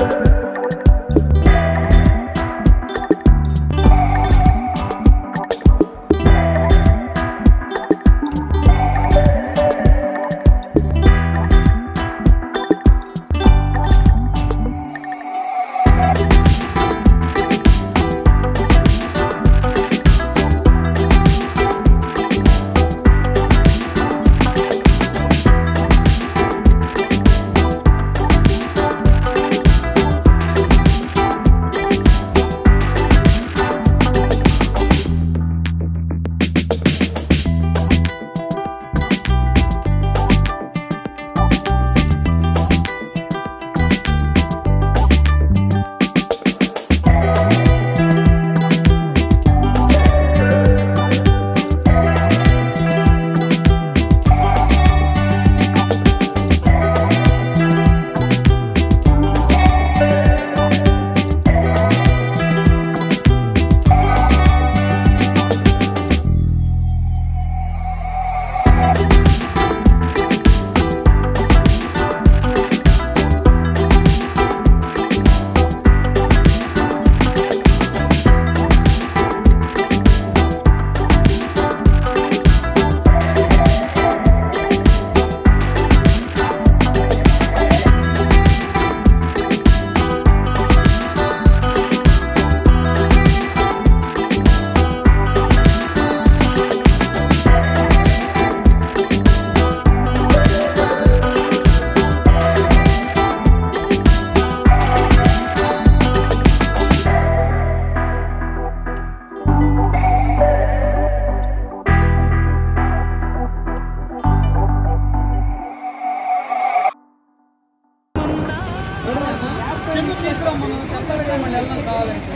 చెందు తీసుకురా మనం తెస్తాడుగా మళ్ళీ వెళ్దాం కావాలంటే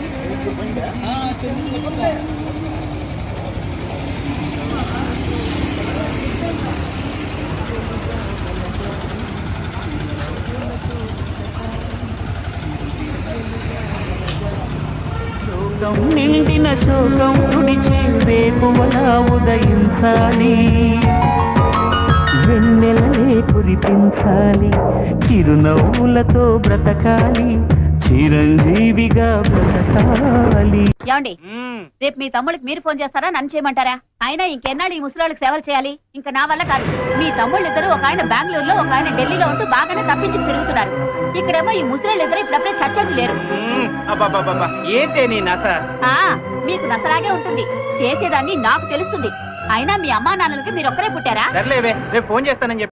ఆ, చెందు తీసుకురా. శోకం నిండిన శోకం తుడిచి వేకువలా ఉదయించాలి వెన్నెలలే కురిపించాలి చిరునవ్వులతో బ్రతకాలి చిరంజీవిగా బ్రతకాలి ఏమండి రేపు మీ తమ్ముళ్ళకి మీరు ఫోన్ చేస్తారా నన్ను చేయమంటారా అయినా ఇంకెన్నాళ్ళు ఈ ముసలాళ్ళకి సేవలు చేయాలి ఇంకా నా వల్ల కాదు మీ తమ్ముళ్ళు ఇద్దరు ఒక ఆయన బెంగళూరులో ఒక ఆయన ఢిల్లీలో ఉంటూ బాగానే తప్పించి తిరుగుతున్నారు ఇక్కడేమో ఈ ముసలాళ్ళు ఇద్దరు ఇప్పుడప్పుడే చచ్చట్లు లేరు అబ్బాబాబా ఏంటే నీ నస ఆ మీకు నసలాగే ఉంటుంది చేసేదాన్ని నాకు తెలుస్తుంది అయినా మీ అమ్మా నాన్నలకి మీరు ఒక్కరే పుట్టారా సర్లేవే రేపు ఫోన్ చేస్తానని చెప్పి